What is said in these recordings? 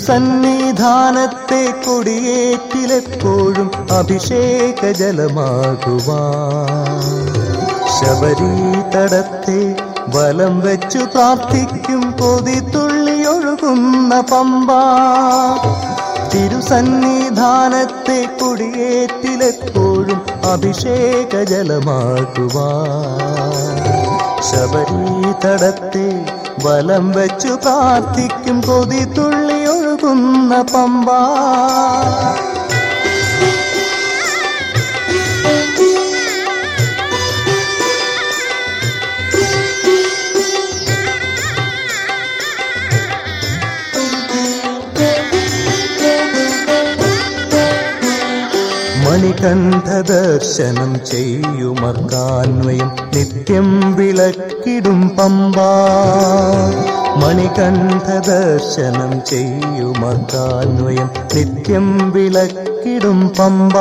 തിരുസന്നിധാനത്തെ കൊടിയേറ്റിലെപ്പോഴും അഭിഷേക ജലമാകുവാൻ ശബരി തടത്തെ വലം വെച്ചു പ്രാർത്ഥിക്കും കൊതി തുള്ളിയൊഴുകുന്ന പമ്പ തിരുസന്നിധാനത്തെ കൊടിയേറ്റിലെപ്പോഴും അഭിഷേക ജലമാകുവാൻ ശബരി തടത്തെ വലം വെച്ചു പ്രാർത്ഥിക്കും കൊതി തുള്ളിയൊഴുകുന്ന പമ്പ മണികണ്ഠ ദർശനം ചെയ്യുമർക്കാന്വയം നിത്യം വിളക്കിടും പമ്പ മണികണ്ഠ ദർശനം ചെയ്യുമർക്കാന്വയം നിത്യം വിളക്കിടും പമ്പ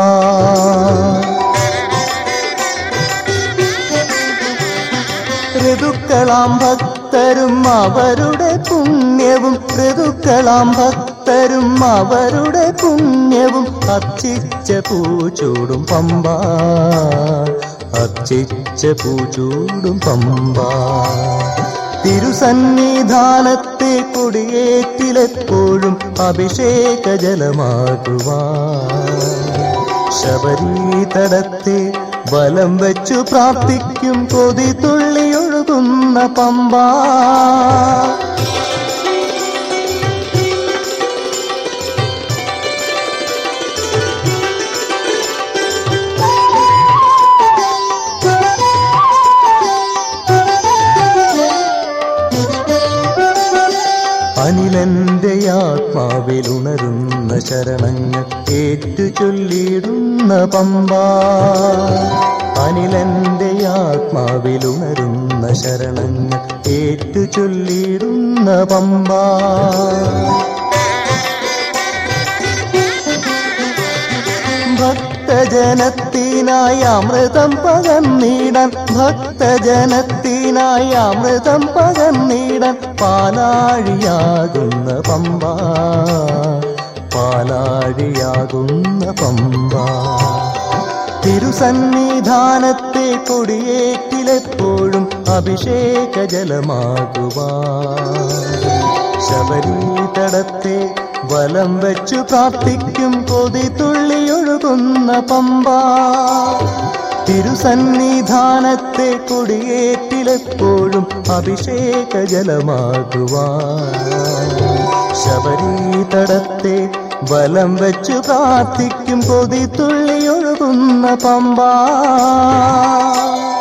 ഋതുക്കളാം ഭക്തരും അവരുടെ പുണ്യവും ഋതുക്കളാം ഭക്തരും അവരുടെ പുണ്യവും അർച്ചിച്ച പൂച്ചൂടും പമ്പ അർച്ചിച്ച പൂച്ചൂടും പമ്പ തിരുസന്നിധാനത്തെ കൊടിയേറ്റിലെപ്പോഴും അഭിഷേക ജലമാകുവാൻ ശബരി തടത്തെ വലം വെച്ചു പ്രാർത്ഥിക്കും കൊതി തുള്ളിയൊഴുകുന്ന പമ്പ അനിലന്റെ ആത്മാവിലുണരുന്ന ശരണങ്ങൾ ഏറ്റു ചൊല്ലിയിടുന്ന പമ്പ അനിലന്റെ ആത്മാവിലുണരുന്ന ശരണങ്ങൾ ഏറ്റു ചൊല്ലിയിടുന്ന പമ്പ ഭക്തജനത്തിനായി അമൃതം പകർന്നിടാൻ ഭക്തജനത്തിനായി അമൃതം പകർന്നിടാൻ പാലാഴിയാകുന്ന പമ്പ പാലാഴിയാകുന്ന പമ്പ തിരുസന്നിധാനത്തെ കൊടിയേറ്റിലെപ്പോഴും അഭിഷേക ജലമാകുവാൻ ശബരി തടത്തെ വലം വെച്ചു പ്രാർത്ഥിക്കും കൊതി തുള്ളിയൊഴുകുന്ന പമ്പ തിരുസന്നിധാനത്തെ കൊടിയേറ്റിലെപ്പോഴും അഭിഷേക ജലമാകുവാൻ ശബരി തടത്തെ വലം വെച്ചു പ്രാർത്ഥിക്കും കൊതി തുള്ളിയൊഴുകുന്ന പമ്പ